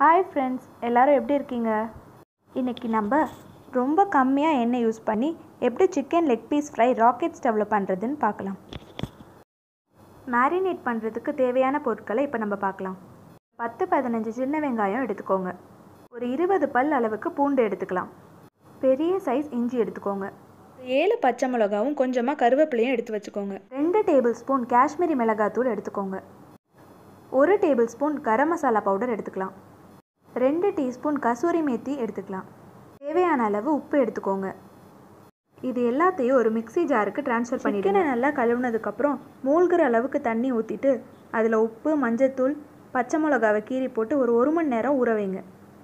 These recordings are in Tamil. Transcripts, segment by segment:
ஹாய் ஃப்ரெண்ட்ஸ் எல்லாரும் எப்படி இருக்கீங்க இன்றைக்கி நம்ம ரொம்ப கம்மியாக எண்ணெய் யூஸ் பண்ணி எப்படி chicken leg piece fry rocket ஸ்டவ்வில் பண்ணுறதுன்னு பார்க்கலாம் மேரினேட் பண்ணுறதுக்கு தேவையான பொருட்களை இப்போ நம்ம பார்க்கலாம் பத்து பதினஞ்சு சின்ன வெங்காயம் எடுத்துக்கோங்க ஒரு இருபது பல் அளவுக்கு பூண்டு எடுத்துக்கலாம் பெரிய சைஸ் இஞ்சி எடுத்துக்கோங்க ஏழு பச்சை மிளகாவும் கொஞ்சமாக கருவேப்பிலையும் எடுத்து வச்சுக்கோங்க ரெண்டு டேபிள் ஸ்பூன் காஷ்மீரி மிளகாத்தூள் எடுத்துக்கோங்க ஒரு table spoon garam masala powder எடுத்துக்கலாம் ரெண்டு டீஸ்பூன் கசூரி மேத்தி எடுத்துக்கலாம் தேவையான அளவு உப்பு எடுத்துக்கோங்க இது எல்லாத்தையும் ஒரு மிக்ஸி ஜாருக்கு ட்ரான்ஸ்ஃபர் பண்ணி சிக்கனை நல்லா கழுவுனதுக்கப்புறம் மூழ்கிற அளவுக்கு தண்ணி ஊற்றிட்டு அதில் உப்பு மஞ்சத்தூள் பச்சை மிளகாவை கீறி போட்டு ஒரு ஒரு மணி நேரம் ஊற வைங்க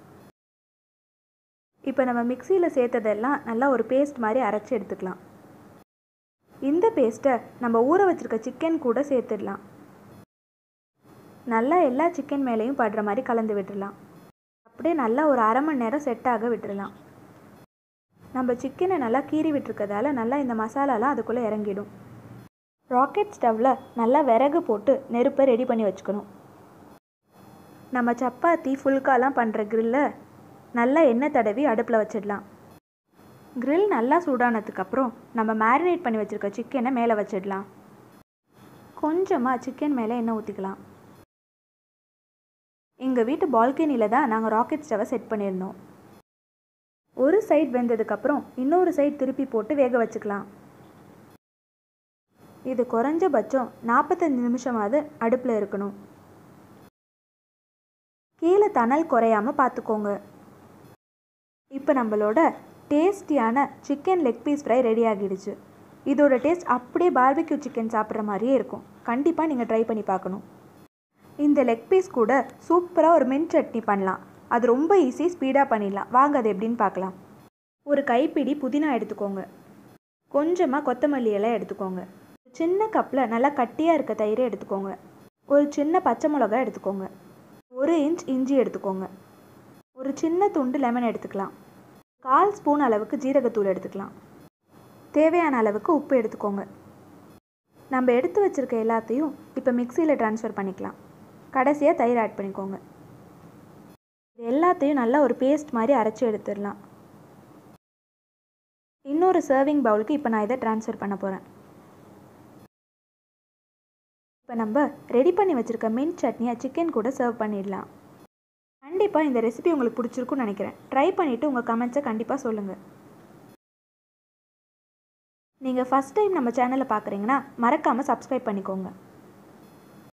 இப்போ நம்ம மிக்சியில் சேர்த்ததெல்லாம் நல்லா ஒரு பேஸ்ட் மாதிரி அரைச்சி எடுத்துக்கலாம் இந்த பேஸ்ட்டை நம்ம ஊற வச்சுருக்க சிக்கன் கூட சேர்த்துடலாம் நல்லா எல்லா சிக்கன் மேலேயும் படுற மாதிரி கலந்து விட்டுடலாம் அப்படியே நல்லா ஒரு அரை மணி நேரம் செட் ஆக விட்டுடலாம் நம்ம சிக்கனை நல்லா கீறி விட்டுருக்கதால நல்லா இந்த மசாலாலாம் அதுக்குள்ளே இறங்கிடும் ராக்கெட் ஸ்டவ்வில் நல்லா விறகு போட்டு நெருப்பை ரெடி பண்ணி வச்சுக்கணும் நம்ம சப்பாத்தி ஃபுல்காலாம் பண்ணுற க்ரில்லை நல்லா எண்ணெய் தடவி அடுப்பில் வச்சிடலாம் க்ரில் நல்லா சூடானதுக்கப்புறம் நம்ம மேரினேட் பண்ணி வச்சுருக்க சிக்கனை மேலே வச்சிடலாம் கொஞ்சமாக சிக்கன் மேலே எண்ணெய் ஊற்றிக்கலாம் எங்கள் வீட்டு பால்கனியில் தான் நாங்கள் ராக்கெட் ஸ்டவை செட் பண்ணியிருந்தோம் ஒரு சைடு வெந்ததுக்கப்புறம் இன்னொரு சைடு திருப்பி போட்டு வேக வச்சுக்கலாம் இது குறைஞ்சபட்சம் நாற்பத்தஞ்சு நிமிஷமாவது அடுப்பில் இருக்கணும் கீழே தணல் குறையாம பார்த்துக்கோங்க இப்போ நம்மளோட டேஸ்டியான chicken leg piece fry ready ஆகிடுச்சு இதோட டேஸ்ட் அப்படியே பார்பிக்யூ சிக்கன் சாப்பிட்ற மாதிரியே இருக்கும் கண்டிப்பாக நீங்கள் ட்ரை பண்ணி பார்க்கணும் இந்த லெக் பீஸ் கூட சூப்பராக ஒரு மின்ட் சட்னி பண்ணலாம் அது ரொம்ப ஈஸி ஸ்பீடாக பண்ணிடலாம் வாங்க அது எப்படின்னு பார்க்கலாம் ஒரு கைப்பிடி புதினா எடுத்துக்கோங்க கொஞ்சமாக கொத்தமல்லி இலை எடுத்துக்கோங்க சின்ன கப்பில் நல்லா கட்டியாக இருக்க தயிரை எடுத்துக்கோங்க ஒரு சின்ன பச்சை மிளகா எடுத்துக்கோங்க ஒரு இன்ச் இஞ்சி எடுத்துக்கோங்க ஒரு சின்ன துண்டு லெமன் எடுத்துக்கலாம் கால் ஸ்பூன் அளவுக்கு ஜீரகத்தூள் எடுத்துக்கலாம் தேவையான அளவுக்கு உப்பு எடுத்துக்கோங்க நம்ம எடுத்து வச்சுருக்க எல்லாத்தையும் இப்போ மிக்சியில் ட்ரான்ஸ்ஃபர் பண்ணிக்கலாம் கடைசியாக தயிர் ஆட் பண்ணிக்கோங்க இது எல்லாத்தையும் நல்லா ஒரு பேஸ்ட் மாதிரி அரைச்சி எடுத்துடலாம் இன்னொரு சர்விங் பவுலுக்கு இப்போ நான் இதை ட்ரான்ஸ்ஃபர் பண்ண போகிறேன் இப்போ நம்ம ரெடி பண்ணி வச்சுருக்க மின்ட் சட்னியை சிக்கன் கூட சர்வ் பண்ணிடலாம் கண்டிப்பாக இந்த ரெசிபி உங்களுக்கு பிடிச்சிருக்குன்னு நினைக்கிறேன் ட்ரை பண்ணிவிட்டு உங்கள் கமெண்ட்ஸை கண்டிப்பாக சொல்லுங்கள் நீங்கள் ஃபஸ்ட் டைம் நம்ம சேனலை பார்க்குறீங்கன்னா மறக்காமல் சப்ஸ்கிரைப் பண்ணிக்கோங்க